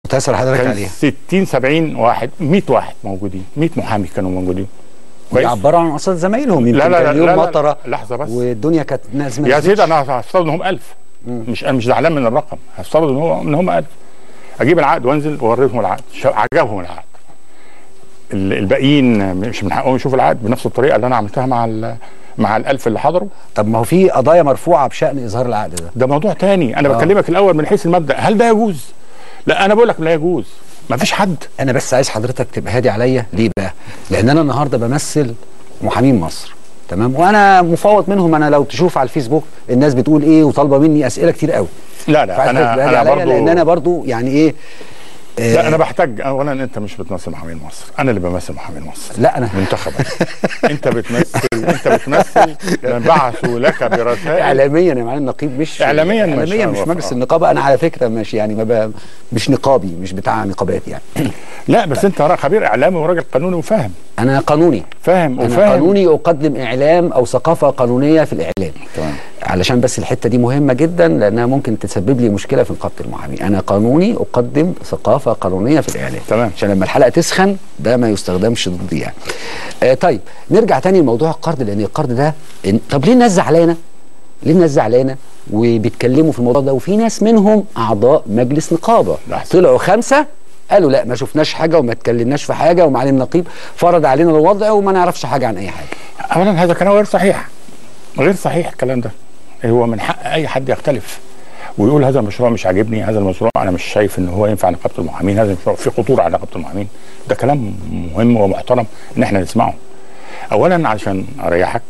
كنت هسال حضرتك كان عليها 60 70 واحد 100 واحد موجودين 100 محامي كانوا موجودين كويس بيعبروا عن قصاد زمايلهم يمكن لا لا كان لا اليوم لا لا مطره لحظه بس والدنيا كانت نازله يا سيدي انا هفترض انهم 1000 مش انا مش زعلان من الرقم هفترض ان هو ان هم 1000 اجيب العقد وانزل واوريهم العقد شا- عجبهم العقد ال- الباقيين مش من حقهم يشوفوا العقد بنفس الطريقه اللي انا عملتها مع ال مع ال1000 اللي حضروا طب ما هو في قضايا مرفوعه بشان اظهار العقد ده ده موضوع تاني انا آه. بكلمك الاول من حيث المبدا هل ده يجوز لا انا بقول لك لا يجوز ما فيش حد انا بس عايز حضرتك تبقى هادي عليا ليه بقى لان انا النهارده بمثل محامين مصر تمام وانا مفوض منهم انا لو تشوف على الفيسبوك الناس بتقول ايه وطالبه مني اسئله كتير قوي لا لا فعايز انا تبقى هادي انا عليا برضو لان انا برضو يعني ايه آه، لا انا بحتاج اولا انت مش بتمثل محامين مصر انا اللي بمثل محامين مصر لا انا منتخبك انت بتمثل انت بتمثل من بعثوا لك برسائل اعلاميا يا معالي النقيب مش إعلامياً مش اعلاميا مش عارف، مجلس آه. النقابه انا على فكره مش يعني ما ب... مش نقابي مش بتاع نقابات يعني لا بس انت را- خبير اعلامي وراجل قانوني وفاهم انا قانوني فاهم انا وفاهم قانوني اقدم اعلام او ثقافه قانونيه في الاعلام تمام. علشان بس الحته دي مهمه جدا لانها ممكن تسبب لي مشكله في نقابه المحامين انا قانوني اقدم ثقافه قانونيه في الاعلام تمام. عشان لما الحلقه تسخن ده ما يستخدمش ضدي يعني آه طيب نرجع تاني لموضوع القرض لان القرض ده إن- طب ليه الناس زعلانه ليه الناس زعلانه وبيتكلموا في الموضوع ده وفي ناس منهم اعضاء مجلس نقابه لحظة. طلعوا خمسه قالوا لا ما شفناش حاجه وما اتكلمناش في حاجه ومعالي النقيب فرض علينا الوضع وما نعرفش حاجه عن اي حاجه اولا هذا كلام غير صحيح غير صحيح الكلام ده هو من حق اي حد يختلف ويقول هذا المشروع مش عاجبني هذا المشروع انا مش شايف ان هو ينفع نقابه المحامين هذا المشروع فيه خطوره على نقابه المحامين ده كلام مهم ومحترم ان احنا نسمعه اولا علشان اريحك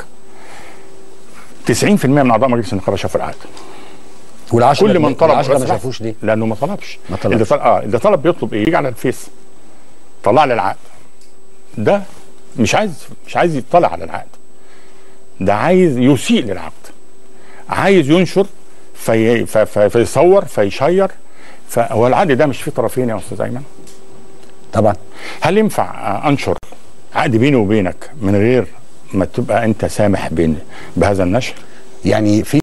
90% من اعضاء مجلس النقابه شافوا العقد والعشرة كل من طلب العشرة ما بس شافوش ليه لانه ما طلبش ما طلبش. اللي طلب اه اللي طلب بيطلب ايه يجي على الفيس طلع لي العقد ده مش عايز مش عايز يطلع على العقد ده عايز يسيء للعقد عايز ينشر في في في فيصور فيشير فهو العقد ده مش فيه طرفين يا استاذ ايمن طبعا هل ينفع آه، انشر عقد بيني وبينك من غير ما تبقى انت سامح بين بهذا النشر يعني في